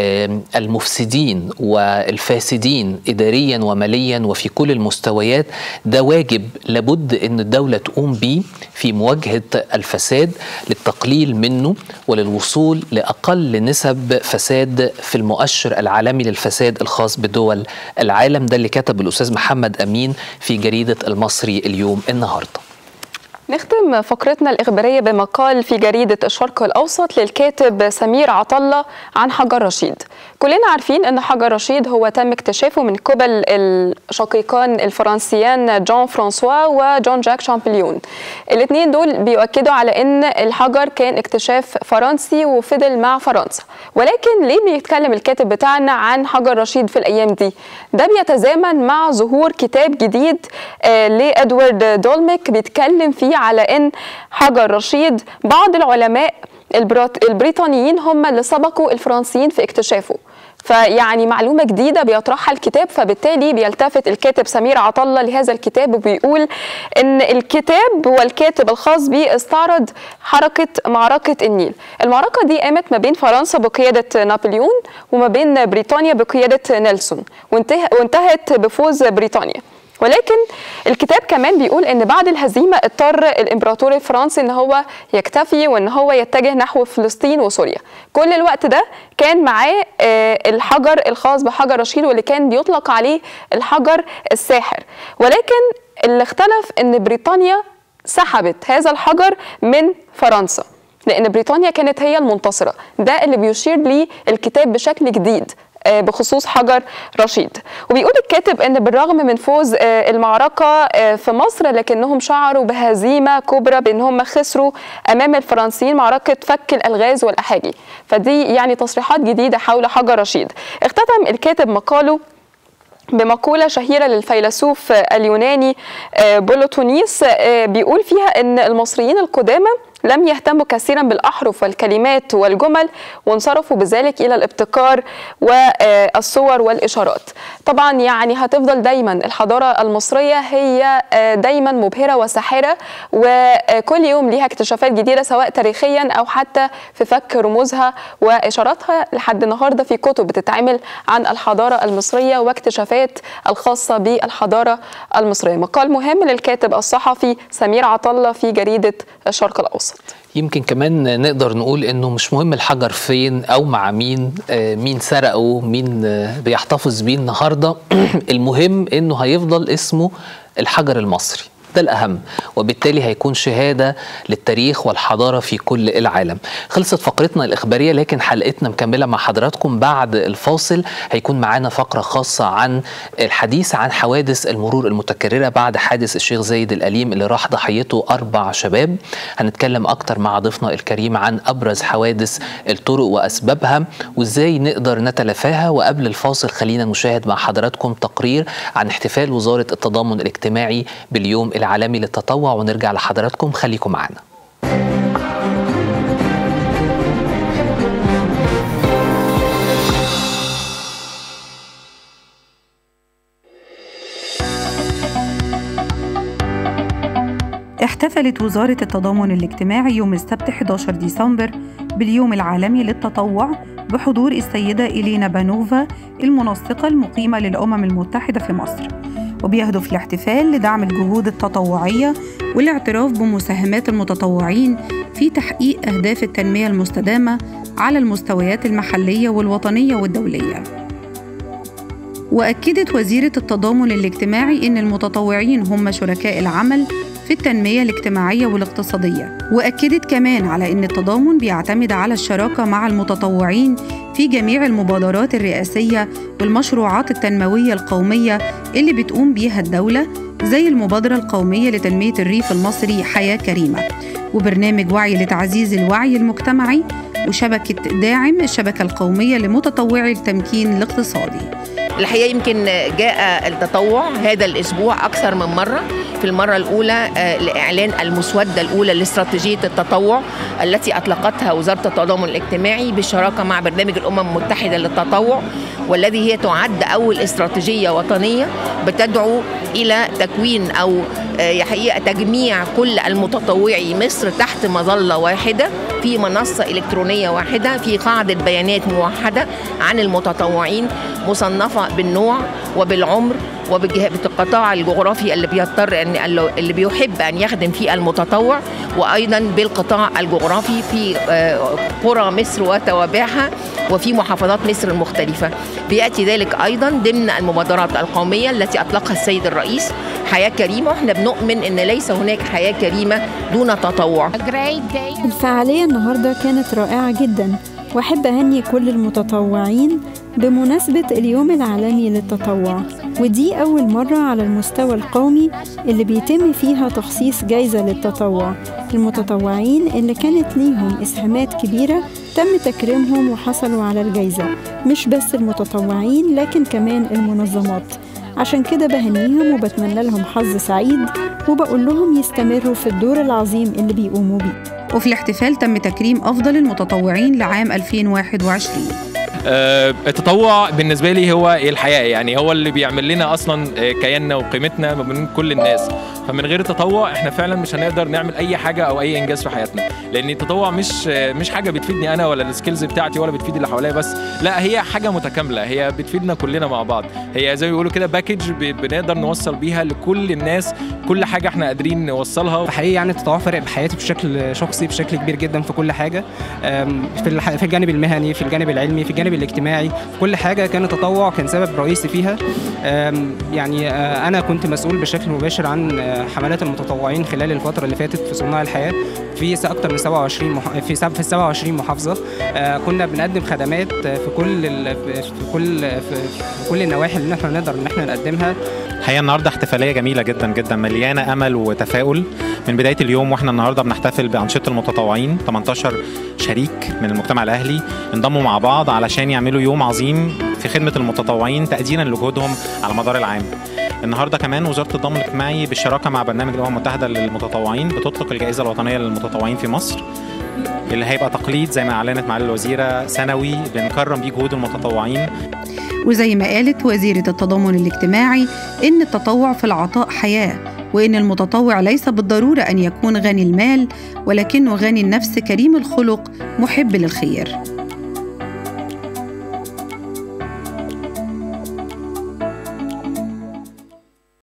المفسدين والفاسدين اداريا وماليا وفي كل المستويات ده واجب لابد ان الدوله تقوم بيه في مواجهه الفساد للتقليل منه وللوصول لاقل نسب فساد في المؤشر العالمي للفساد الخاص بدول العالم ده اللي كتب الاستاذ محمد امين في جريده المصري اليوم النهارده نختم فقرتنا الإخبارية بمقال في جريدة الشرق الأوسط للكاتب سمير عطلة عن حجر رشيد كلنا عارفين أن حجر رشيد هو تم اكتشافه من قبل الشقيقان الفرنسيان جون فرانسوا وجون جاك شامبليون الاثنين دول بيؤكدوا على أن الحجر كان اكتشاف فرنسي وفضل مع فرنسا ولكن ليه بيتكلم الكاتب بتاعنا عن حجر رشيد في الأيام دي ده بيتزامن مع ظهور كتاب جديد آه لإدوارد دولميك بيتكلم فيه على ان حجر رشيد بعض العلماء البريطانيين هم اللي سبقوا الفرنسيين في اكتشافه فيعني معلومة جديدة بيطرحها الكتاب فبالتالي بيلتفت الكاتب سمير عطلة لهذا الكتاب وبيقول ان الكتاب والكاتب الخاص به استعرض حركة معركة النيل المعركة دي قامت ما بين فرنسا بقيادة نابليون وما بين بريطانيا بقيادة نيلسون وانتهت بفوز بريطانيا ولكن الكتاب كمان بيقول ان بعد الهزيمه اضطر الامبراطور الفرنسي ان هو يكتفي وان هو يتجه نحو فلسطين وسوريا كل الوقت ده كان معاه الحجر الخاص بحجر رشيد واللي كان بيطلق عليه الحجر الساحر ولكن اللي اختلف ان بريطانيا سحبت هذا الحجر من فرنسا لان بريطانيا كانت هي المنتصره ده اللي بيشير ليه الكتاب بشكل جديد بخصوص حجر رشيد وبيقول الكاتب ان بالرغم من فوز المعركه في مصر لكنهم شعروا بهزيمه كبرى بان هم خسروا امام الفرنسيين معركه فك الالغاز والاحاجي فدي يعني تصريحات جديده حول حجر رشيد اختتم الكاتب مقاله بمقولة شهيرة للفيلسوف اليوناني بولوتونيس بيقول فيها أن المصريين القدامى لم يهتموا كثيرا بالأحرف والكلمات والجمل وانصرفوا بذلك إلى الابتكار والصور والإشارات طبعا يعني هتفضل دايما الحضارة المصرية هي دايما مبهرة وساحرة وكل يوم ليها اكتشافات جديدة سواء تاريخيا أو حتى في فك رموزها وإشاراتها لحد النهاردة في كتب بتتعمل عن الحضارة المصرية واكتشافات الخاصة بالحضارة المصرية مقال مهم للكاتب الصحفي سمير عطلة في جريدة الشرق الأوسط يمكن كمان نقدر نقول انه مش مهم الحجر فين او مع مين مين سرقه مين بيحتفظ بيه النهارده المهم انه هيفضل اسمه الحجر المصري ده الأهم وبالتالي هيكون شهادة للتاريخ والحضارة في كل العالم خلصت فقرتنا الإخبارية لكن حلقتنا مكملة مع حضراتكم بعد الفاصل هيكون معانا فقرة خاصة عن الحديث عن حوادث المرور المتكررة بعد حادث الشيخ زايد الأليم اللي راح ضحيته أربع شباب هنتكلم أكتر مع ضيفنا الكريم عن أبرز حوادث الطرق وأسبابها وإزاي نقدر نتلافاها وقبل الفاصل خلينا نشاهد مع حضراتكم تقرير عن احتفال وزارة التضامن الاجتماعي باليوم العالمي للتطوع ونرجع لحضراتكم خليكم معنا احتفلت وزارة التضامن الاجتماعي يوم السبت 11 ديسمبر باليوم العالمي للتطوع بحضور السيدة إلينا بانوفا المنسقة المقيمة للأمم المتحدة في مصر وبيهدف الاحتفال لدعم الجهود التطوعية والاعتراف بمساهمات المتطوعين في تحقيق أهداف التنمية المستدامة على المستويات المحلية والوطنية والدولية. وأكدت وزيرة التضامن الاجتماعي إن المتطوعين هم شركاء العمل في التنمية الاجتماعية والاقتصادية وأكدت كمان على أن التضامن بيعتمد على الشراكة مع المتطوعين في جميع المبادرات الرئاسية والمشروعات التنموية القومية اللي بتقوم بيها الدولة زي المبادرة القومية لتنمية الريف المصري حياة كريمة وبرنامج وعي لتعزيز الوعي المجتمعي وشبكة داعم الشبكة القومية لمتطوعي التمكين الاقتصادي الحقيقه يمكن جاء التطوع هذا الاسبوع اكثر من مره في المرة الأولى لإعلان المسودة الأولى لاستراتيجية التطوع التي أطلقتها وزارة التضامن الاجتماعي بالشراكة مع برنامج الأمم المتحدة للتطوع والذي هي تعد أول استراتيجية وطنية بتدعو إلى تكوين أو حقيقة تجميع كل المتطوعي مصر تحت مظلة واحدة في منصة إلكترونية واحدة في قاعدة بيانات موحدة عن المتطوعين مصنفة بالنوع وبالعمر وبالقطاع الجغرافي اللي بيضطر ان اللي بيحب ان يخدم فيه المتطوع وايضا بالقطاع الجغرافي في قرى مصر وتوابعها وفي محافظات مصر المختلفه بياتي ذلك ايضا ضمن المبادرات القوميه التي اطلقها السيد الرئيس حياه كريمه واحنا بنؤمن ان ليس هناك حياه كريمه دون تطوع الفعاليه النهارده كانت رائعه جدا واحب اهني كل المتطوعين بمناسبة اليوم العالمي للتطوع ودي أول مرة على المستوى القومي اللي بيتم فيها تخصيص جايزة للتطوع المتطوعين اللي كانت ليهم إسهامات كبيرة تم تكريمهم وحصلوا على الجايزة مش بس المتطوعين لكن كمان المنظمات عشان كده بهنيهم وبتمنى لهم حظ سعيد وبقول لهم يستمروا في الدور العظيم اللي بيقوموا بيه وفي الاحتفال تم تكريم أفضل المتطوعين لعام 2021 التطوع بالنسبه لي هو الحياه يعني هو اللي بيعمل لنا اصلا كياننا وقيمتنا ما بين كل الناس فمن غير التطوع احنا فعلا مش هنقدر نعمل اي حاجه او اي انجاز في حياتنا لان التطوع مش مش حاجه بتفيدني انا ولا السكيلز بتاعتي ولا بتفيد اللي حواليا بس لا هي حاجه متكامله هي بتفيدنا كلنا مع بعض هي زي ما بيقولوا كده باكج بنقدر نوصل بيها لكل الناس كل حاجه احنا قادرين نوصلها حقيقي يعني التطوع فرق بحياتي بشكل شخصي بشكل كبير جدا في كل حاجه في في الجانب المهني في الجانب العلمي في الجانب الاجتماعي في كل حاجه كان التطوع كان سبب رئيسي فيها يعني انا كنت مسؤول بشكل مباشر عن حملات المتطوعين خلال الفتره اللي فاتت في صناع الحياه في اكثر من 27 مح... في سب... في 27 محافظه كنا بنقدم خدمات في كل ال... في كل في... في كل النواحي اللي احنا نقدر ان احنا نقدمها الحقيقه النهارده احتفاليه جميله جدا جدا مليانه امل وتفاؤل من بدايه اليوم واحنا النهارده بنحتفل بانشطه المتطوعين 18 شريك من المجتمع الاهلي انضموا مع بعض علشان يعملوا يوم عظيم في خدمه المتطوعين تقديرا لجهودهم على مدار العام النهارده كمان وزاره الضمان الاجتماعي بالشراكه مع برنامج الامم المتحده للمتطوعين بتطلق الجائزه الوطنيه للمتطوعين في مصر اللي هيبقى تقليد زي ما اعلنت معالي الوزيره سنوي بنكرم بيه جهود المتطوعين وزي ما قالت وزيرة التضامن الاجتماعي إن التطوع في العطاء حياة وإن المتطوع ليس بالضرورة أن يكون غني المال ولكنه غني النفس كريم الخلق محب للخير